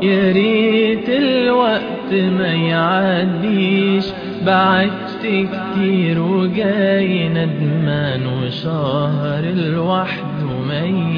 يا ريت الوقت ما يعديش بعدت كتير وجاي ندمان وشهر لوحده ما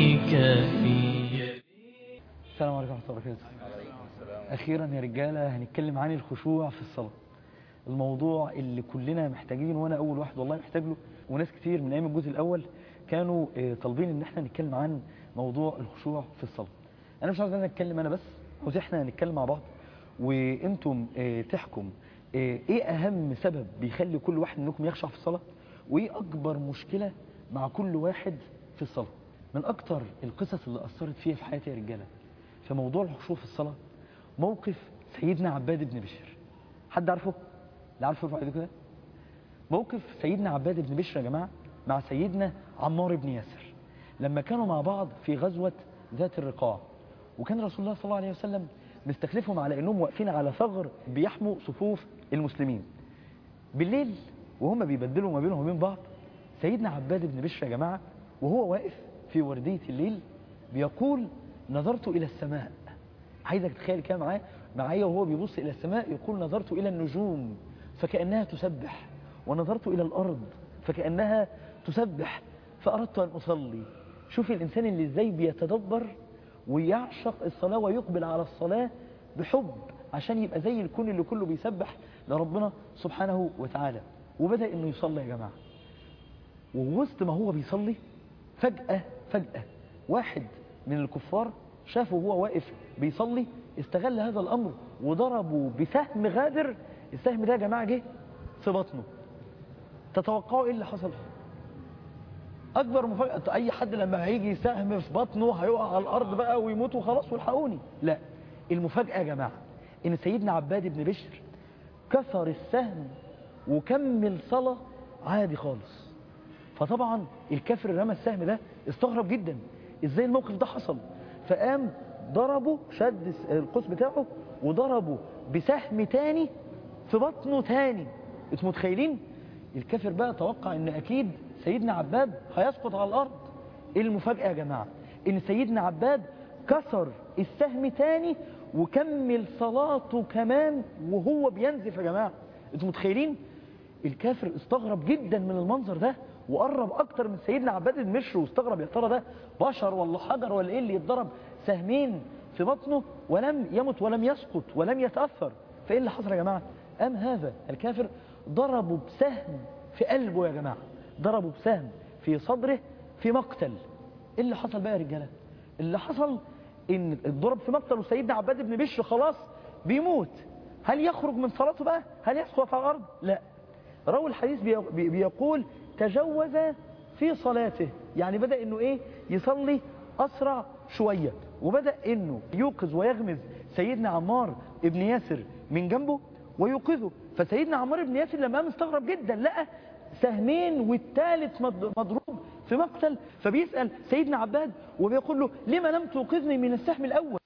يكفي السلام عليكم ورحمة الله وبركاته أخيرا يا رجالة هنتكلم عن الخشوع في الصلاة الموضوع اللي كلنا محتاجين وأنا أول واحد والله محتاج له وناس كتير من أيام الجزء الأول كانوا آه، طالبين إن احنا نتكلم عن موضوع الخشوع في الصلاة أنا مش عاوز أنا أتكلم أنا بس عاوز احنا نتكلم مع بعض وانتم آه، تحكم آه، ايه اهم سبب بيخلي كل واحد منكم يخشع في الصلاة وايه اكبر مشكلة مع كل واحد في الصلاة من اكتر القصص اللي اثرت فيها في حياتي يا رجالة في موضوع الخشوع في الصلاة موقف سيدنا عباد بن بشر حد عارفه؟ اللي عارفه يرفع ايده كده موقف سيدنا عباد بن بشر يا جماعة مع سيدنا عمار بن ياسر لما كانوا مع بعض في غزوة ذات الرقاع وكان رسول الله صلى الله عليه وسلم مستخلفهم على انهم واقفين على ثغر بيحموا صفوف المسلمين بالليل وهم بيبدلوا ما بينهم وبين بعض سيدنا عباد بن بشر يا جماعة وهو واقف في وردية الليل بيقول نظرت إلى السماء عايزك تخيل كده معايا معايا وهو بيبص إلى السماء يقول نظرت إلى النجوم فكأنها تسبح ونظرت إلى الأرض فكأنها تسبح فأردت أن أصلي شوف الإنسان اللي إزاي بيتدبر ويعشق الصلاة ويقبل على الصلاة بحب عشان يبقى زي الكون اللي كله بيسبح لربنا سبحانه وتعالى وبدأ إنه يصلي يا جماعة ووسط ما هو بيصلي فجأة فجأة واحد من الكفار شافه وهو واقف بيصلي استغل هذا الأمر وضربه بسهم غادر السهم ده يا جماعة جه في بطنه تتوقعوا ايه اللي حصل اكبر مفاجأة اي حد لما هيجي سهم في بطنه هيقع على الارض بقى ويموت وخلاص والحقوني لا المفاجأة يا جماعة ان سيدنا عباد بن بشر كسر السهم وكمل صلاة عادي خالص فطبعا الكافر اللي رمى السهم ده استغرب جدا ازاي الموقف ده حصل فقام ضربه شد القوس بتاعه وضربه بسهم تاني في بطنه تاني انتوا متخيلين الكافر بقى توقع ان اكيد سيدنا عباد هيسقط على الارض ايه المفاجأة يا جماعة ان سيدنا عباد كسر السهم تاني وكمل صلاته كمان وهو بينزف يا جماعة انتوا متخيلين الكافر استغرب جدا من المنظر ده وقرب اكتر من سيدنا عباد بن بشر واستغرب يا ترى ده بشر ولا حجر ولا ايه اللي يتضرب سهمين في بطنه ولم يمت ولم يسقط ولم يتأثر فايه اللي حصل يا جماعة قام هذا الكافر ضربه بسهم في قلبه يا جماعة ضربه بسهم في صدره في مقتل ايه اللي حصل بقى يا رجالة اللي حصل ان الضرب في مقتل وسيدنا عباد بن بشر خلاص بيموت هل يخرج من صلاته بقى هل يسقط على الارض لا راوي الحديث بي- بي- بيقول تجوز في صلاته يعني بدأ انه ايه يصلي اسرع شوية وبدأ انه يوقظ ويغمز سيدنا عمار ابن ياسر من جنبه ويوقظه فسيدنا عمار ابن ياسر لما قام استغرب جدا لقى سهمين والثالث مض- مضروب في مقتل فبيسأل سيدنا عباد وبيقول له لما لم توقظني من السهم الأول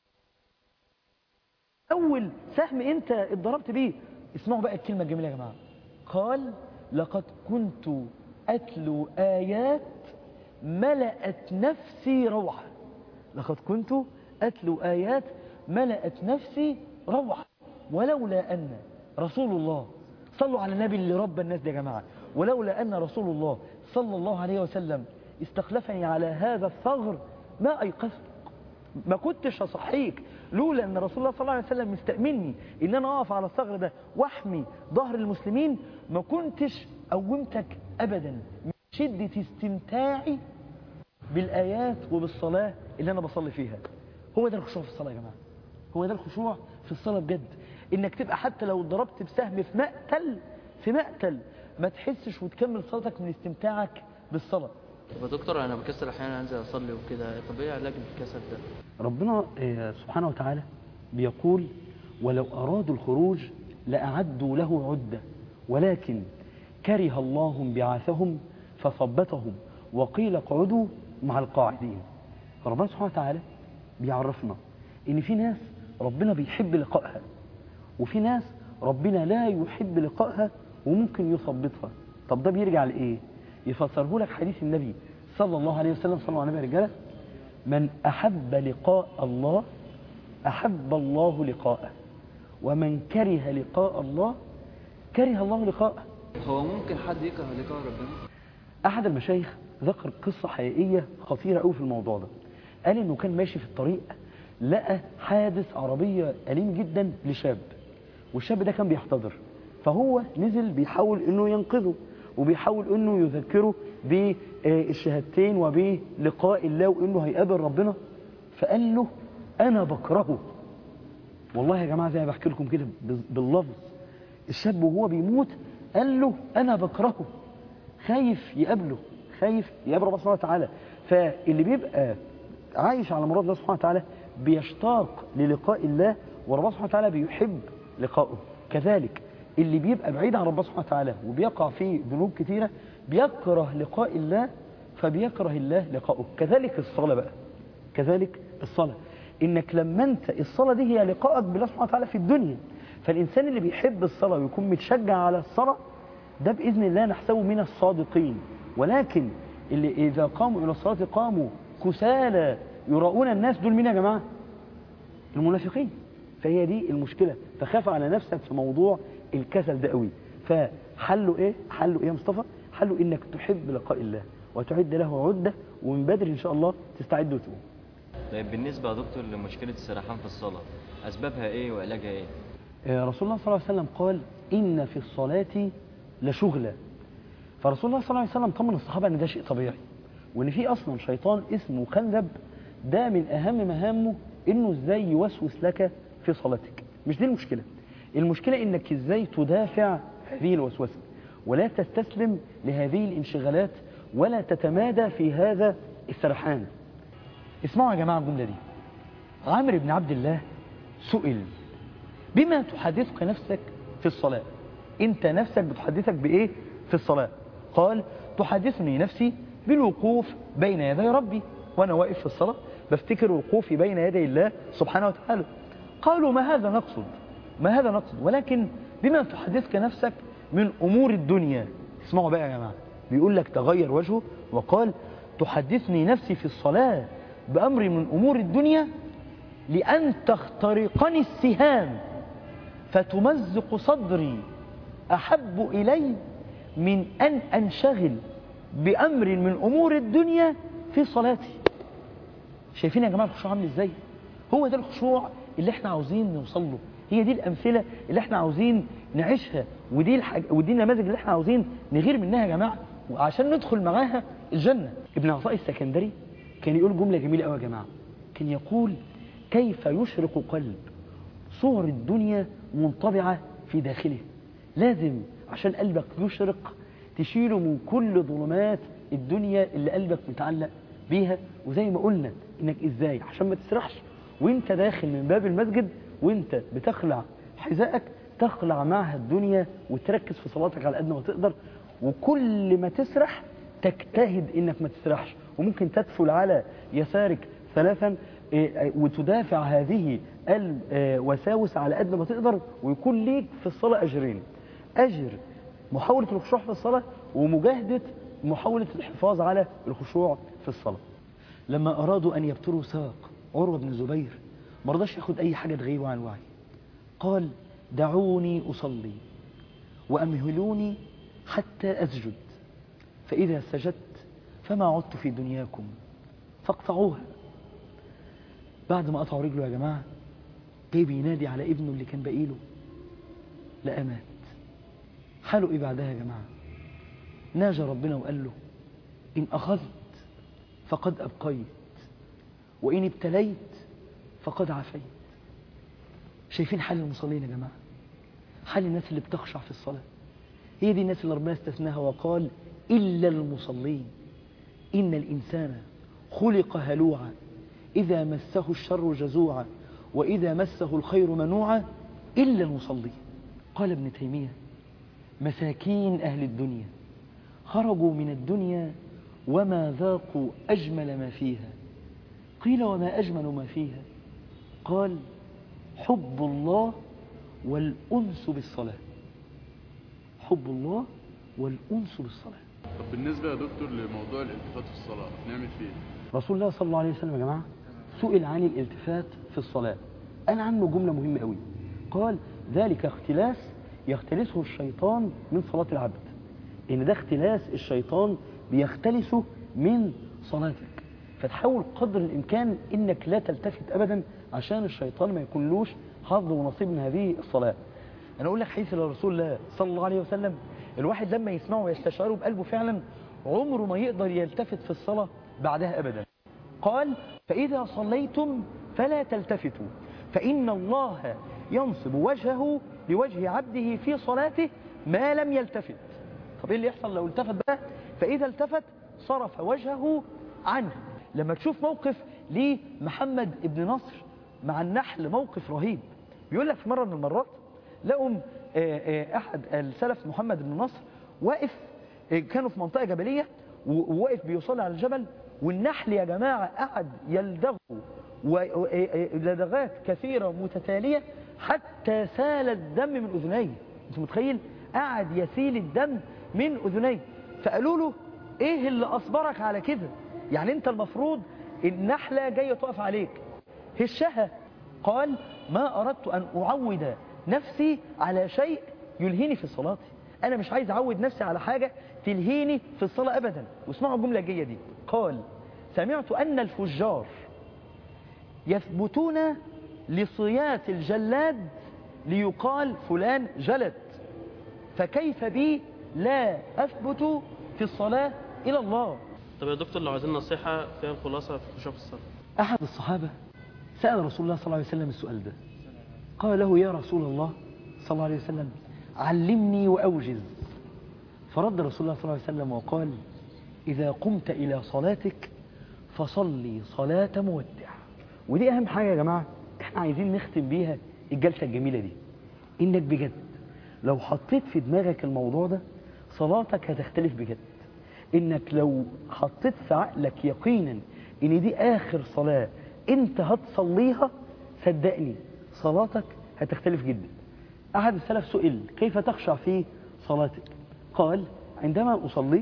أول سهم أنت اتضربت بيه اسمعوا بقى الكلمة الجميلة يا جماعة قال لقد كنت أتلو آيات ملأت نفسي روعة لقد كنت أتلو آيات ملأت نفسي روعة ولولا أن رسول الله صلوا على النبي اللي رب الناس دي يا جماعة ولولا أن رسول الله صلى الله عليه وسلم استخلفني على هذا الثغر ما أيقظت ما كنتش هصحيك لولا ان رسول الله صلى الله عليه وسلم مستأمني ان انا اقف على الثغر ده واحمي ظهر المسلمين ما كنتش قومتك ابدا من شدة استمتاعي بالايات وبالصلاة اللي انا بصلي فيها هو ده الخشوع في الصلاة يا جماعة هو ده الخشوع في الصلاة بجد انك تبقى حتى لو ضربت بسهم في مقتل في مقتل ما تحسش وتكمل صلاتك من استمتاعك بالصلاة طب يا دكتور انا بكسل احيانا انزل اصلي وكده طب ايه علاج الكسل ده ربنا آه، سبحانه وتعالى بيقول ولو أرادوا الخروج لأعدوا له عدة ولكن كره الله بعاثهم فثبتهم وقيل اقعدوا مع القاعدين فربنا سبحانه وتعالى بيعرفنا ان في ناس ربنا بيحب لقائها وفي ناس ربنا لا يحب لقائها وممكن يثبطها طب ده بيرجع لايه يفسره لك حديث النبي صلى الله عليه وسلم صلى الله عليه وسلم يا رجاله من احب لقاء الله أحب الله لقاءه ومن كره لقاء الله كره الله لقاءه هو ممكن حد يكره لقاء ربنا أحد المشايخ ذكر قصة حقيقية خطيرة قوي في الموضوع ده قال إنه كان ماشي في الطريق لقى حادث عربية أليم جدا لشاب والشاب ده كان بيحتضر فهو نزل بيحاول إنه ينقذه وبيحاول إنه يذكره بالشهادتين وبلقاء الله وإنه هيقابل ربنا فقال له أنا بكرهه والله يا جماعة زي ما بحكي لكم كده باللفظ الشاب وهو بيموت قال له أنا بكرهه خايف يقابله خايف يقابل ربنا سبحانه وتعالى فاللي بيبقى عايش على مراد الله سبحانه وتعالى بيشتاق للقاء الله وربنا سبحانه وتعالى بيحب لقائه كذلك اللي بيبقى بعيد عن ربنا سبحانه وتعالى وبيقع في ذنوب كثيرة بيكره لقاء الله فبيكره الله لقاؤه كذلك الصلاة بقى كذلك الصلاة انك لما انت الصلاة دي هي لقائك بالله سبحانه وتعالى في الدنيا فالإنسان اللي بيحب الصلاة ويكون متشجع على الصلاة ده بإذن الله نحسبه من الصادقين ولكن اللي إذا قاموا إلى الصلاة قاموا كسالى يراؤون الناس دول مين يا جماعة المنافقين فهي دي المشكلة فخاف على نفسك في موضوع الكسل ده قوي فحله ايه حله ايه يا مصطفى حله انك تحب لقاء الله وتعد له عدة ومن بدري ان شاء الله تستعد وتقوم طيب بالنسبة يا دكتور لمشكلة السرحان في الصلاة أسبابها إيه وعلاجها إيه؟ آه، رسول الله صلى الله عليه وسلم قال إن في الصلاة لشغلة فرسول الله صلى الله عليه وسلم طمن الصحابة أن ده شيء طبيعي وأن في أصلا شيطان اسمه خنذب ده من أهم مهامه إنه إزاي يوسوس لك في صلاتك مش دي المشكلة المشكلة إنك إزاي تدافع هذه الوسوسة ولا تستسلم لهذه الانشغالات ولا تتمادى في هذا السرحان اسمعوا يا جماعة الجملة دي عامر بن عبد الله سئل بما تحدثك نفسك في الصلاة انت نفسك بتحدثك بايه في الصلاة قال تحدثني نفسي بالوقوف بين يدي ربي وانا واقف في الصلاة بفتكر وقوفي بين يدي الله سبحانه وتعالى قالوا ما هذا نقصد ما هذا نقصد ولكن بما تحدثك نفسك من امور الدنيا اسمعوا بقى يا جماعة بيقول لك تغير وجهه وقال تحدثني نفسي في الصلاة بأمر من أمور الدنيا لأن تخترقني السهام فتمزق صدري أحب إلي من أن أنشغل بأمر من أمور الدنيا في صلاتي شايفين يا جماعة الخشوع عامل إزاي هو ده الخشوع اللي احنا عاوزين نوصل له هي دي الأمثلة اللي احنا عاوزين نعيشها ودي, الحاج... ودي النماذج اللي احنا عاوزين نغير منها يا جماعة وعشان ندخل معاها الجنة ابن عطاء السكندري كان يقول جملة جميلة قوي يا جماعة كان يقول كيف يشرق قلب صور الدنيا منطبعة في داخله لازم عشان قلبك يشرق تشيله من كل ظلمات الدنيا اللي قلبك متعلق بيها وزي ما قلنا انك ازاي عشان ما تسرحش وانت داخل من باب المسجد وانت بتخلع حذائك تخلع معها الدنيا وتركز في صلاتك على قد ما تقدر وكل ما تسرح تجتهد انك ما تسرحش وممكن تدفل على يسارك ثلاثا إيه، وتدافع هذه الوساوس على قد ما تقدر ويكون ليك في الصلاة أجرين أجر محاولة الخشوع في الصلاة ومجاهدة محاولة الحفاظ على الخشوع في الصلاة لما أرادوا أن يبتروا ساق عروة بن الزبير ما رضاش ياخد أي حاجة تغيبه عن الوعي قال دعوني أصلي وأمهلوني حتى أسجد فإذا سجدت فما عدت في دنياكم فاقطعوها بعد ما قطعوا رجله يا جماعة جاي بينادي على ابنه اللي كان باقيله لقى مات حاله ايه بعدها يا جماعة ناجى ربنا وقال له إن أخذت فقد أبقيت وإن ابتليت فقد عافيت شايفين حال المصلين يا جماعة حال الناس اللي بتخشع في الصلاة هي دي الناس اللي ربنا استثناها وقال إلا المصلين إن الإنسان خلق هلوعا إذا مسه الشر جزوعا وإذا مسه الخير منوعا إلا المصلين قال ابن تيمية مساكين أهل الدنيا خرجوا من الدنيا وما ذاقوا أجمل ما فيها قيل وما أجمل ما فيها قال حب الله والأنس بالصلاة حب الله والأنس بالصلاة طب بالنسبة يا دكتور لموضوع الالتفات في الصلاة نعمل فيه ايه؟ رسول الله صلى الله عليه وسلم يا جماعة سئل عن الالتفات في الصلاة قال عنه جملة مهمة قوي قال ذلك اختلاس يختلسه الشيطان من صلاة العبد ان ده اختلاس الشيطان بيختلسه من صلاتك فتحاول قدر الامكان انك لا تلتفت ابدا عشان الشيطان ما يكونلوش حظ ونصيب من هذه الصلاة انا اقول لك حديث لرسول الله صلى الله عليه وسلم الواحد لما يسمعه ويستشعره بقلبه فعلا عمره ما يقدر يلتفت في الصلاة بعدها ابدا قال فاذا صليتم فلا تلتفتوا فان الله ينصب وجهه لوجه عبده في صلاته ما لم يلتفت طب ايه اللي يحصل لو التفت بقى فاذا التفت صرف وجهه عنه لما تشوف موقف لمحمد ابن نصر مع النحل موقف رهيب بيقول لك في مرة من المرات لقوا آه، آه، أحد السلف محمد بن نصر واقف آه، كانوا في منطقة جبلية و- وواقف بيصلي على الجبل والنحل يا جماعة قعد يلدغ ولدغات كثيرة متتالية حتى سال الدم من أذنيه أنت متخيل قعد يسيل الدم من أذنيه فقالوا له إيه اللي أصبرك على كده يعني أنت المفروض النحلة جاية تقف عليك هشها قال ما أردت أن أعود نفسي على شيء يلهيني في صلاتي أنا مش عايز أعود نفسي على حاجة تلهيني في الصلاة أبدا واسمعوا الجملة الجاية دي قال سمعت أن الفجار يثبتون لصيات الجلاد ليقال فلان جلد فكيف بي لا أثبت في الصلاة إلى الله طب يا دكتور لو عايزين نصيحة فيها الخلاصة في الخشوع في الصلاة أحد الصحابة سأل رسول الله صلى الله عليه وسلم السؤال ده قال له يا رسول الله صلى الله عليه وسلم علمني وأوجز فرد رسول الله صلى الله عليه وسلم وقال إذا قمت إلى صلاتك فصلي صلاة مودع ودي أهم حاجة يا جماعة احنا عايزين نختم بيها الجلسة الجميلة دي إنك بجد لو حطيت في دماغك الموضوع ده صلاتك هتختلف بجد إنك لو حطيت في عقلك يقينا إن دي آخر صلاة أنت هتصليها صدقني صلاتك هتختلف جدا أحد السلف سئل كيف تخشع في صلاتك قال عندما أصلي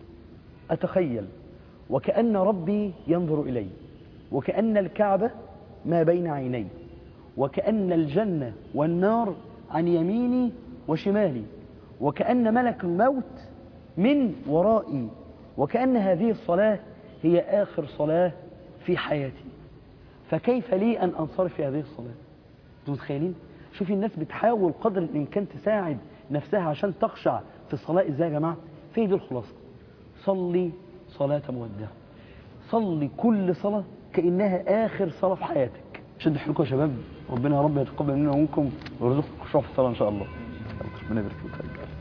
أتخيل وكأن ربي ينظر إلي وكأن الكعبة ما بين عيني وكأن الجنة والنار عن يميني وشمالي وكأن ملك الموت من ورائي وكأن هذه الصلاة هي آخر صلاة في حياتي فكيف لي أن أنصرف في هذه الصلاة انتوا متخيلين شوفي الناس بتحاول قدر الإمكان تساعد نفسها عشان تخشع في الصلاة إزاي يا جماعة في دي الخلاصة صلي صلاة مودع صلي كل صلاة كأنها آخر صلاة في حياتك شدوا حيلكم يا شباب ربنا يا رب يتقبل منا ومنكم ويرزقكم الخشوع في الصلاة إن شاء الله ربنا يبارك فيك يا رجال.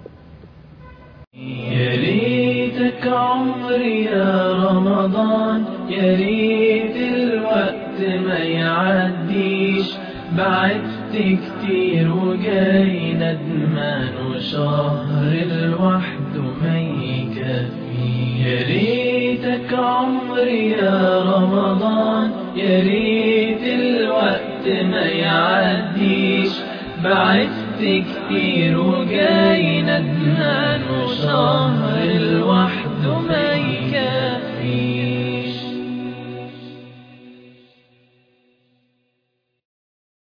يا ريتك عمري يا رمضان يا ريت الوقت ما يعديش بعدت كتير وجاي ندمان وشهر الوحد ما يكفي يا ريتك عمري يا رمضان يا ريت الوقت ما يعديش بعدت كتير وجاي ندمان وشهر الوحد ما يكفي